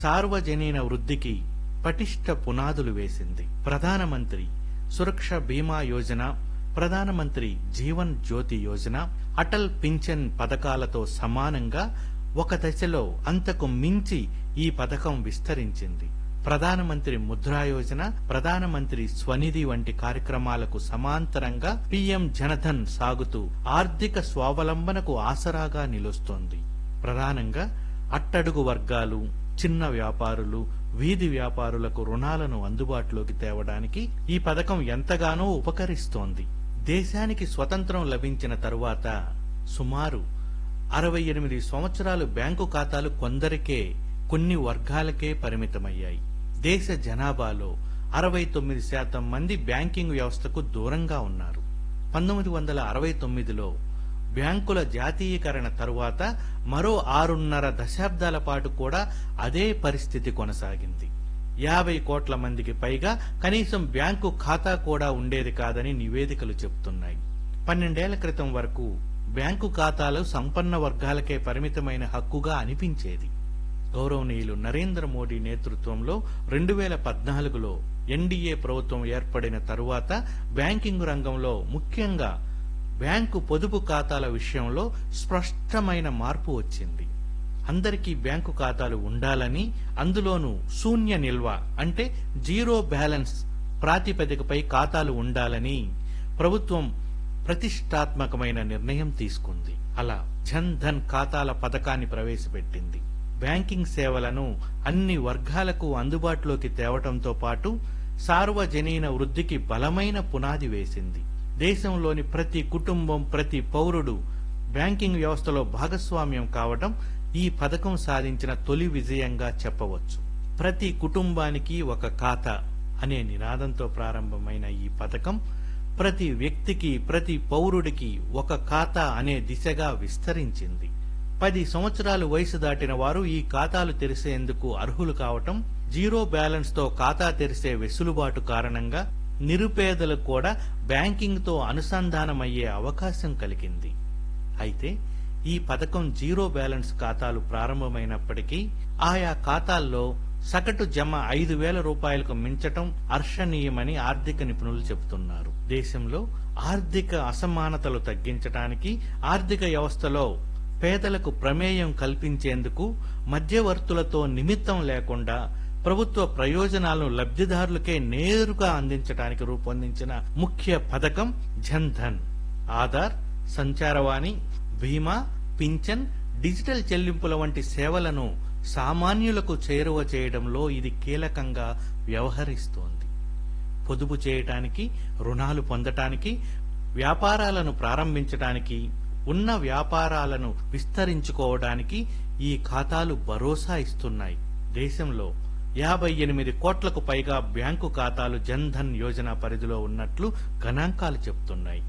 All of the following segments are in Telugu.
సార్వజనీన వృద్ధికి పటిష్ట పునాదులు వేసింది ప్రధానమంత్రి సురక్ష బీమా యోజన ప్రధానమంత్రి జీవన్ జ్యోతి యోజన అటల్ పింఛన్ పథకాలతో సమానంగా ఒక దశలో అంతకు మించి ఈ పథకం విస్తరించింది ప్రధానమంత్రి ముద్రా యోజన ప్రధానమంత్రి స్వనిధి వంటి కార్యక్రమాలకు సమాంతరంగా పీఎం జనధన్ సాగుతూ ఆర్థిక స్వావలంబనకు ఆసరాగా నిలుస్తోంది ప్రధానంగా అట్టడుగు వర్గాలు చిన్న వ్యాపారులు వీధి వ్యాపారులకు రుణాలను అందుబాటులోకి తేవడానికి ఈ పథకం ఎంతగానో ఉపకరిస్తోంది దేశానికి స్వతంత్రం లభించిన తరువాత సుమారు అరవై ఎనిమిది సంవత్సరాలు బ్యాంకు ఖాతాలు కొందరికే కొన్ని వర్గాలకే పరిమితమయ్యాయి దేశ జనాభాలో అరవై తొమ్మిది శాతం మంది బ్యాంకింగ్ వ్యవస్థకు దూరంగా ఉన్నారు పంతొమ్మిది వందల అరవై తొమ్మిదిలో బ్యాంకుల జాతీయకరణ తరువాత మరో ఆరున్నర దశాబ్దాల పాటు కూడా అదే పరిస్థితి కొనసాగింది యాభై కోట్ల మందికి పైగా కనీసం బ్యాంకు ఖాతా కూడా ఉండేది కాదని నివేదికలు చెబుతున్నాయి పన్నెండేళ్ల క్రితం వరకు బ్యాంకు ఖాతాలు సంపన్న వర్గాలకే పరిమితమైన హక్కుగా అనిపించేది గౌరవనీయులు నరేంద్ర మోడీ నేతృత్వంలో రెండు వేల పద్నాలుగులో ఎన్డీఏ ప్రభుత్వం ఏర్పడిన తరువాత బ్యాంకింగ్ రంగంలో ముఖ్యంగా బ్యాంకు పొదుపు ఖాతాల విషయంలో స్పష్టమైన మార్పు వచ్చింది అందరికీ బ్యాంకు ఖాతాలు ఉండాలని అందులోనూ శూన్య నిల్వ అంటే జీరో బ్యాలెన్స్ ప్రాతిపదికపై ఖాతాలు ఉండాలని ప్రభుత్వం ప్రతిష్టాత్మకమైన నిర్ణయం తీసుకుంది అలా జన్ ధన్ ఖాతాల పథకాన్ని ప్రవేశపెట్టింది బ్యాంకింగ్ సేవలను అన్ని వర్గాలకు అందుబాటులోకి తేవటంతో పాటు సార్వజనీన వృద్ధికి బలమైన పునాది వేసింది దేశంలోని ప్రతి కుటుంబం ప్రతి పౌరుడు బ్యాంకింగ్ వ్యవస్థలో భాగస్వామ్యం కావటం ఈ పథకం సాధించిన తొలి విజయంగా చెప్పవచ్చు ప్రతి కుటుంబానికి ఒక ఖాతా అనే నినాదంతో ప్రారంభమైన ఈ పథకం ప్రతి వ్యక్తికి ప్రతి పౌరుడికి ఒక ఖాతా అనే దిశగా విస్తరించింది పది సంవత్సరాలు వయసు దాటిన వారు ఈ ఖాతాలు తెరిసేందుకు అర్హులు కావటం జీరో బ్యాలెన్స్ తో ఖాతా తెరిసే వెసులుబాటు కారణంగా నిరుపేదలకు కూడా బ్యాంకింగ్ తో అనుసంధానమయ్యే అవకాశం కలిగింది అయితే ఈ పథకం జీరో బ్యాలెన్స్ ఖాతాలు ప్రారంభమైనప్పటికీ ఆయా ఖాతాల్లో సగటు జమ ఐదు వేల రూపాయలకు మించటం హర్షణీయమని ఆర్థిక నిపుణులు చెబుతున్నారు దేశంలో ఆర్థిక అసమానతలు తగ్గించటానికి ఆర్థిక వ్యవస్థలో పేదలకు ప్రమేయం కల్పించేందుకు మధ్యవర్తులతో నిమిత్తం లేకుండా ప్రభుత్వ ప్రయోజనాలను లబ్ధిదారులకే నేరుగా అందించడానికి రూపొందించిన ముఖ్య పథకం జన్ ధన్ ఆధార్ సంచారవాణి బీమా పింఛన్ డిజిటల్ చెల్లింపుల వంటి సేవలను సామాన్యులకు చేరువ చేయడంలో ఇది కీలకంగా వ్యవహరిస్తోంది పొదుపు చేయటానికి రుణాలు పొందటానికి వ్యాపారాలను ప్రారంభించటానికి ఉన్న వ్యాపారాలను విస్తరించుకోవడానికి ఈ ఖాతాలు భరోసా ఇస్తున్నాయి దేశంలో యాభై ఎనిమిది కోట్లకు పైగా బ్యాంకు ఖాతాలు జన్ ధన్ యోజన పరిధిలో ఉన్నట్లు గణాంకాలు చెబుతున్నాయి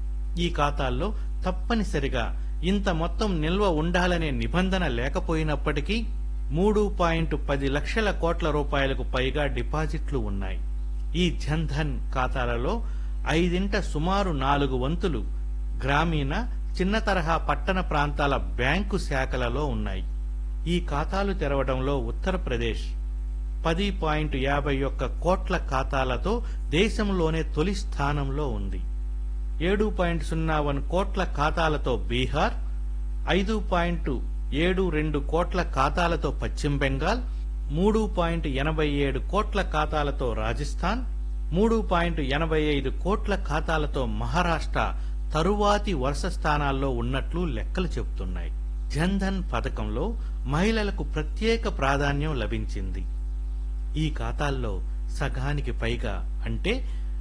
ఈ ఖాతాల్లో తప్పనిసరిగా ఇంత మొత్తం నిల్వ ఉండాలనే నిబంధన లేకపోయినప్పటికీ మూడు పాయింట్ పది లక్షల కోట్ల రూపాయలకు పైగా డిపాజిట్లు ఉన్నాయి ఈ జన్ ధన్ ఖాతాలలో ఐదింట సుమారు నాలుగు వంతులు గ్రామీణ చిన్న తరహా పట్టణ ప్రాంతాల బ్యాంకు శాఖలలో ఉన్నాయి ఈ ఖాతాలు తెరవడంలో ఉత్తరప్రదేశ్ పది పాయింట్ యాభై ఒక్క కోట్ల ఖాతాలతో దేశంలోనే తొలి స్థానంలో ఉంది ఏడు పాయింట్ సున్నా వన్ కోట్ల ఖాతాలతో బీహార్ ఐదు పాయింట్ ఏడు రెండు కోట్ల ఖాతాలతో పశ్చిమ బెంగాల్ మూడు పాయింట్ ఎనభై ఏడు కోట్ల ఖాతాలతో రాజస్థాన్ మూడు పాయింట్ ఎనభై ఐదు కోట్ల ఖాతాలతో మహారాష్ట్ర తరువాతి వరుస స్థానాల్లో ఉన్నట్లు లెక్కలు చెబుతున్నాయి జన్ధన్ పథకంలో మహిళలకు ప్రత్యేక ప్రాధాన్యం లభించింది ఈ ఖాతాల్లో సగానికి పైగా అంటే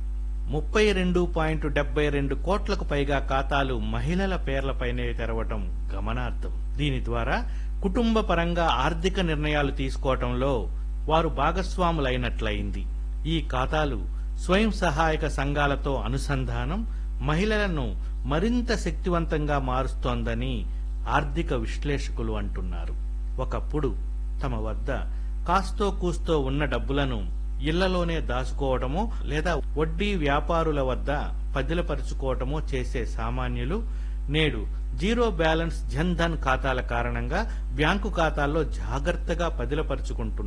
ముప్పై రెండు పాయింట్ డెబ్బై రెండు కోట్లకు పైగా ఖాతాలు మహిళల పేర్లపైనే తెరవటం గమనార్థం దీని ద్వారా కుటుంబ పరంగా ఆర్థిక నిర్ణయాలు తీసుకోవటంలో వారు భాగస్వాములైనట్లయింది ఈ ఖాతాలు స్వయం సహాయక సంఘాలతో అనుసంధానం మహిళలను మరింత శక్తివంతంగా మారుస్తోందని ఆర్థిక విశ్లేషకులు అంటున్నారు ఒకప్పుడు తమ వద్ద కాస్తో కూస్తో ఉన్న డబ్బులను ఇళ్లలోనే దాచుకోవటమో లేదా వడ్డీ వ్యాపారుల వద్ద పదిలపరుచుకోవటమో చేసే సామాన్యులు నేడు జీరో బ్యాలెన్స్ జన్ ధన్ ఖాతాల కారణంగా బ్యాంకు ఖాతాల్లో జాగ్రత్తగా పదిలపరుచుకుంటున్నారు